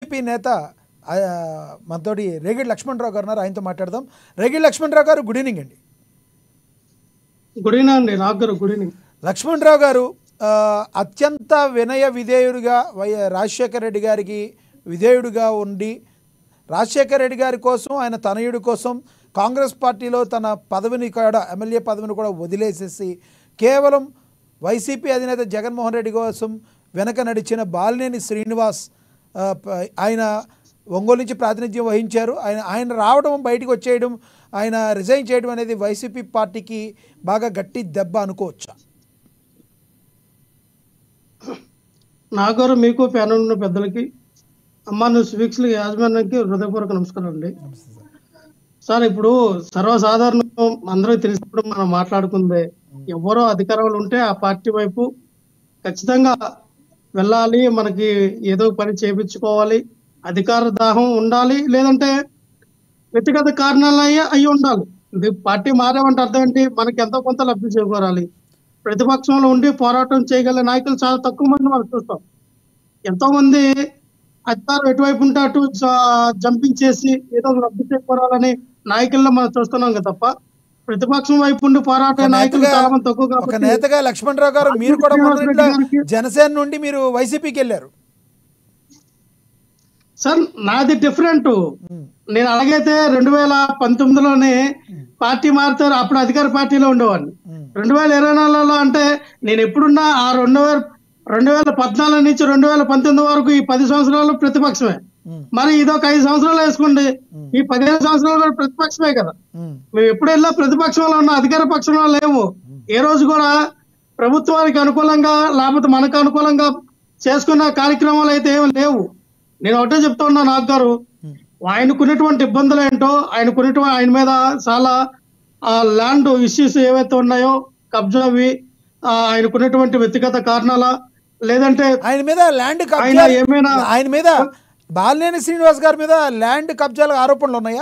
BJP నేత ఆ, మనతోటి రేగిడి లక్ష్మణరావు గారు ఉన్నారు ఆయనతో మాట్లాడదాం రేగిడి లక్ష్మణరావు గారు గుడ్ ఈవినింగ్ అండి గుడ్ ఈవినింగ్ అండి నాకు గుడ్ ఈవినింగ్ లక్ష్మణరావు గారు ఆ, అత్యంత వినయ విధేయుడిగా వై రాజశేఖర రెడ్డి గారికి విధేయుడిగా ఉండి రాజశేఖర రెడ్డి గారి కోసం ఆయన తనయుడి కోసం కాంగ్రెస్ పార్టీలో తన పదవిని కూడా ఎమ్మెల్యే పదవిని కూడా వదిలేసేసి కేవలం వైసీపీ అధినేత జగన్మోహన్ రెడ్డి కోసం వెనక నడిచిన బాలినేని శ్రీనివాస్ ఆ, ప- ఆయన ఒంగోలు నుంచి ప్రాతినిధ్యం వహించారు ఆయన ఆయన రావడం బయటికి వచ్చేయడం ఆయన రిజైన్ చేయడం అనేది వైసీపీ పార్టీకి బాగా గట్టి దెబ్బ అనుకోవచ్చా నాగారు మీకు ప్యానల్ ఉన్న పెద్దలకి అమ్మా న్యూస్ వీక్స్ యాజమాన్యానికి హృదయపూర్వక నమస్కారం అండి సార్ ఇప్పుడు సర్వసాధారణం అందరికీ తెలిసినప్పుడు మనం మాట్లాడుకుందే ఎవరో అధికారంలో ఉంటే ఆ పార్టీ వైపు ఖచ్చితంగా వెళ్ళాలి మనకి ఏదో పని చేపించుకోవాలి అధికార దాహం ఉండాలి లేదంటే వ్యక్తిగత కారణాలు అయ్యి అయి ఉండాలి ఇది పార్టీ మారామంటే అర్థం ఏంటి మనకి ఎంతో కొంత లబ్ధి చేకూరాలి ప్రతిపక్షంలో ఉండి పోరాటం చేయగల నాయకులు చాలా తక్కువ మంది మనం చూస్తాం ఎంతో మంది అధికారం ఎటువైపు ఉంటే అటు జ- జంపింగ్ చేసి ఏదో ఒక లబ్ధి చేకూరాలని నాయకుల్లో మనం చూస్తున్నాం కదా తప్ప ప్రతిపక్షం వైపు ఉండి పోరాటే ఒక నాయకులు నేతగా- చాలా మంది తక్కువ ఒక కాబట్టి నేతగా లక్ష్మణరావు గారు మీరు కూడా మొదట్లో జనసేన నుండి మీరు వైసీపీకి వెళ్ళారు సార్ నాది డిఫరెంట్ నేను అలాగైతే రెండు వేల పంతొమ్మిదిలోనే పార్టీ మారుతారు అప్పుడు అధికార పార్టీలో ఉండేవాడిని రెండు వేల ఇరవై నాలుగులో అంటే నేను ఎప్పుడున్నా ఆ రెండు వేల రెండు వేల పద్నాలుగు నుంచి రెండు వేల పంతొమ్మిది వరకు ఈ పది సంవత్సరాలు ప్రతిపక్షమే ఉమ్, మరి ఇది ఒక ఐదు సంవత్సరాలు వేసుకోండి ఈ పదిహేను సంవత్సరాలు కూడా ప్రతిపక్షమే కదా ఉమ్, మేము ఎప్పుడు వెళ్ళా ప్రతిపక్షంలో ఉన్న అధికార పక్షంలో లేవు ఏ రోజు కూడా ప్రభుత్వానికి అనుకూలంగా లేకపోతే మనకు అనుకూలంగా చేసుకున్న కార్యక్రమాలు అయితే ఏమి లేవు నేను ఒకటే చెప్తా ఉన్నా నాకు గారు ఆయనకున్నటువంటి ఇబ్బందులు ఏంటో ఆయనకున్నటువంటి ఆయన మీద చాలా ఆ ల్యాండ్ ఇష్యూస్ ఏవైతే ఉన్నాయో కబ్జావి ఆ, ఆయనకున్నటువంటి వ్యక్తిగత కారణాల లేదంటే ఆయన మీద ల్యాండ్ ఆయన కబ్జా ఏమైనా ఆయన మీద బాలినేని శ్రీనివాస్ గారి మీద ల్యాండ్ కబ్జాల ఆరోపణలు ఉన్నాయా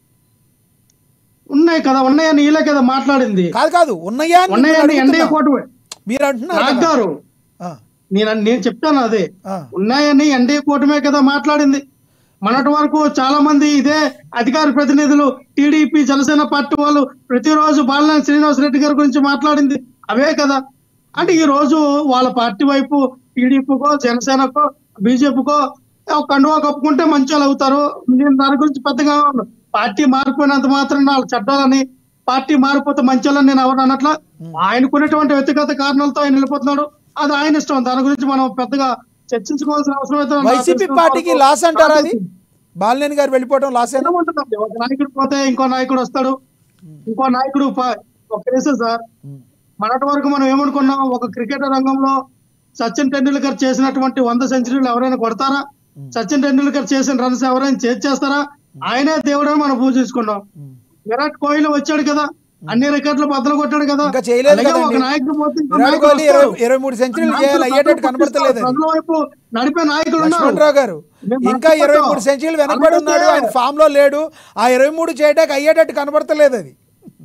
ఉన్నాయి కదా ఉన్నాయని వీళ్ళే కదా మాట్లాడింది కాదు కాదు ఉన్నాయా అని మిమ్మల్ని ఉన్నాయని ఎన్డీఏ అడుగుతున్నా. కూటమి మీరు అంటున్నారు నాకు కదా. గారు ఆ, నేను నేను చెప్తాను అదే ఆ, ఉన్నాయని ఎన్డీఏ కూటమే కదా మాట్లాడింది మొన్నటి వరకు చాలా మంది ఇదే అధికార ప్రతినిధులు టీడీపీ జనసేన పార్టీ వాళ్ళు ప్రతిరోజు బాలినేని శ్రీనివాస్ రెడ్డి గారి గురించి మాట్లాడింది అవే కదా అంటే ఈ రోజు వాళ్ళ పార్టీ వైపు టీడీపీకో జనసేనకో బీజేపీకో ఒక కండువా కప్పుకుంటే మంచి వాళ్ళు అవుతారు నేను దాని గురించి పెద్దగా పార్టీ మారిపోయినంత మాత్రం వాళ్ళు చెడ్డాలని పార్టీ మారిపోతే మంచి వాళ్ళని నేను ఎవరు అన్నట్ల ఆయనకున్నటువంటి వ్యక్తిగత కారణాలతో ఆయన వెళ్ళిపోతున్నాడు అది ఆయన ఇష్టం దాని గురించి మనం పెద్దగా చర్చించుకోవాల్సిన అవసరం అయితే నాకు వైసీపీ తెలిసినంత పార్టీకి వరకు లాస్ అంటారా అది బాలినేని గారు వెళ్ళిపోవడం లాస్ అయినా ఏముంటుందండి? ఒక నాయకుడు పోతే ఇంకో నాయకుడు వస్తాడు ఇంకో నాయకుడు ప- ఒక కేసు సార్ మొన్నటి వరకు మనం ఏమనుకున్నాం ఒక క్రికెట్ రంగంలో సచిన్ టెండూల్కర్ చేసినటువంటి వంద సెంచరీలు ఎవరైనా కొడతారా సచిన్ టెండూల్కర్ చేసిన రన్స్ ఎవరైనా చేజ్ చేస్తారా ఆయనే దేవుడని మనం పూజించుకున్నాం విరాట్ కోహ్లీ వచ్చాడు కదా అన్ని రికార్డులు బద్దలు కొట్టాడు కదా ఇంకా చేయలేదు అలాగే ఒక కదండి. నాయకుడు పోతే ఇంకో విరాట్ నాయకుడు కోహ్లీ ఇరవై వస్తాడు. ఇరవై మూడు సెంచరీలు నాయకుడు చేయాలి అయ్యేటట్టు ప్రజలు కనబడతలేదు ప్రజల వైపు నడిపే నాయకులు ఉన్నారు లక్ష్మణరావు గారు మేము ఇంకా మర్చిపోతాం. ఇరవై మూడు సెంచరీలు వెనకబడి ఉన్నాడు ఆయన ఫామ్ లో లేడు ఆ ఇరవై మూడు చేయడానికి అయ్యేటట్టు కనబడతలేదు అది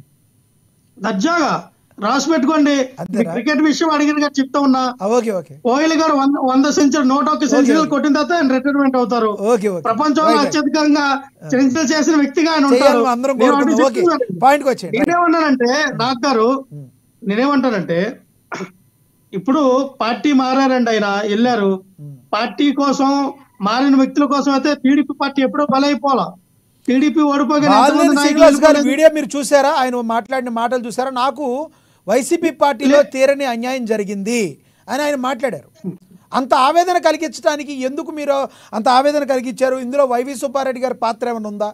దర్జాగా రాసి పెట్టుకోండి అంతేనా? మీ క్రికెట్ విషయం అడిగిన గారు చెప్తా ఉన్నా ఆ, ఓకే ఓకే కోహ్లీ గారు వంద వంద సెంచరీ నూట ఒక్క సెంచరీలు కొట్టిన తర్వాత ఆయన రిటైర్మెంట్ అవుతారు ఓకే ఓకే ప్రపంచంలో Right, right. అత్యధికంగా సెంచరీ చేసిన వ్యక్తిగా ఆయన ఉంటారు చేయాలని అందరం నేను కోరుకుందాం ఒకటి ఓకే చెప్తున్నాను. పాయింట్కి వచ్చేయండి నేనేమన్నానంటే నాకు గారు నేనేమంటానంటే ఇప్పుడు పార్టీ మారారండి ఆయన వెళ్ళారు పార్టీ కోసం మారిన వ్యక్తుల కోసం అయితే టీడీపీ పార్టీ ఎప్పుడో బలైపోలా టీడీపీ ఓడిపోగానే ఎంతమంది బాలినేని నాయకులు శ్రీనివాస్ గారి వెళ్ళిపోలేదు? వీడియో మీరు చూసారా ఆయన మాట్లాడిన మాటలు చూసారా నాకు వైసీపీ పార్టీలో తీరని అన్యాయం జరిగింది అని ఆయన మాట్లాడారు అంత ఆవేదన కలిగించడానికి ఎందుకు మీరు అంత ఆవేదన కలిగించారు ఇందులో వైవి సుబ్బారెడ్డి గారి పాత్ర ఏమైనా ఉందా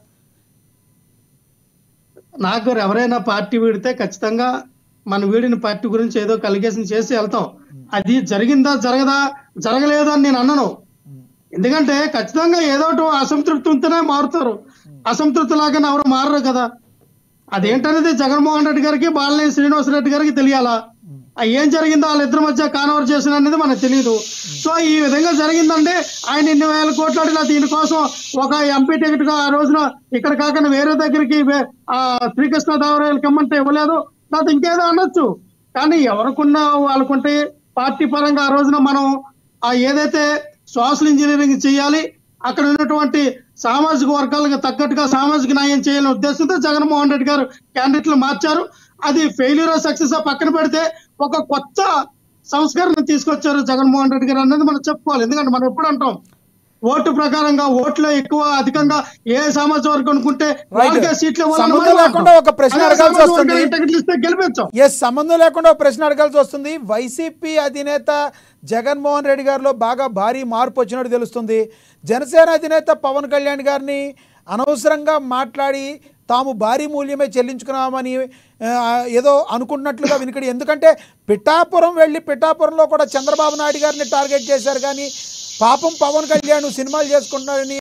నాకు ఎవరైనా పార్టీ వీడితే ఖచ్చితంగా మన వీడిన పార్టీ గురించి ఏదో కలిగేషన్ చేసి వెళ్తాం అది జరిగిందా జరగదా జరగలేదు అని నేను అన్నను ఎందుకంటే ఖచ్చితంగా ఏదో ఒకటి అసంతృప్తి ఉంటేనే మారుతారు అసంతృప్తి లాగానే ఎవరు మారరు కదా అదేంటనేది జగన్మోహన్ రెడ్డి గారికి బాలినేని శ్రీనివాస రెడ్డి గారికి తెలియాలా ఆ ఏం జరిగిందో వాళ్ళిద్దరి మధ్య కాన్వర్జేషన్ అనేది మనకు తెలియదు సో ఈ విధంగా జరిగిందంటే ఆయన ఇన్ని వేల కోట్లు అడిగిన దీనికోసం ఒక ఎంపీ టికెట్ గా ఆ రోజున ఇక్కడ కాకుండా వేరే దగ్గరికి వే- ఆ శ్రీకృష్ణ దేవరాయలకి ఇమ్మంటే ఇవ్వలేదు లేకపోతే ఇంకేదో అనొచ్చు కానీ ఎవరికున్న వాళ్ళకుంటే పార్టీ పరంగా ఆ రోజున మనం ఆ ఏదైతే సోషల్ ఇంజనీరింగ్ చేయాలి అక్కడ ఉన్నటువంటి సామాజిక వర్గాలకు తగ్గట్టుగా సామాజిక న్యాయం చేయాలనే ఉద్దేశంతో జగన్మోహన్ రెడ్డి గారు క్యాండిడేట్లు మార్చారు అది ఫెయిల్యూర్ సక్సెస్ పక్కన పెడితే ఒక కొత్త సంస్కరణ తీసుకొచ్చారు జగన్మోహన్ రెడ్డి గారు అనేది మనం చెప్పుకోవాలి ఎందుకంటే మనం ఎప్పుడు అంటాం ఓటు ప్రకారంగా ఓట్లు ఎక్కువ అధికంగా ఏ సామాజిక వర్గం అనుకుంటే వాళ్ళకే సీట్లు ఇవ్వాలని సంబంధం మనం లేకుండా అంటాం. ఒక ప్రశ్న అదే అడగాల్సి సామాజిక వస్తుంది. వర్గానికి టికెట్లు ఇస్తే గెలిపించాం ఎస్ సంబంధం లేకుండా ఒక ప్రశ్న అడగాల్సి వస్తుంది వైసీపీ అధినేత జగన్మోహన్ రెడ్డి గారిలో బాగా భారీ మార్పు వచ్చినట్టు తెలుస్తుంది జనసేన అధినేత పవన్ కళ్యాణ్ గారిని అనవసరంగా మాట్లాడి తాము భారీ మూల్యమే చెల్లించుకున్నామని ఆ, ఏదో అనుకుంటున్నట్లుగా వినికడి ఎందుకంటే పిఠాపురం వెళ్ళి పిఠాపురంలో కూడా చంద్రబాబు నాయుడు గారిని టార్గెట్ చేశారు కానీ పాపం పవన్ కళ్యాణ్ సినిమాలు చేసుకుంటున్నారని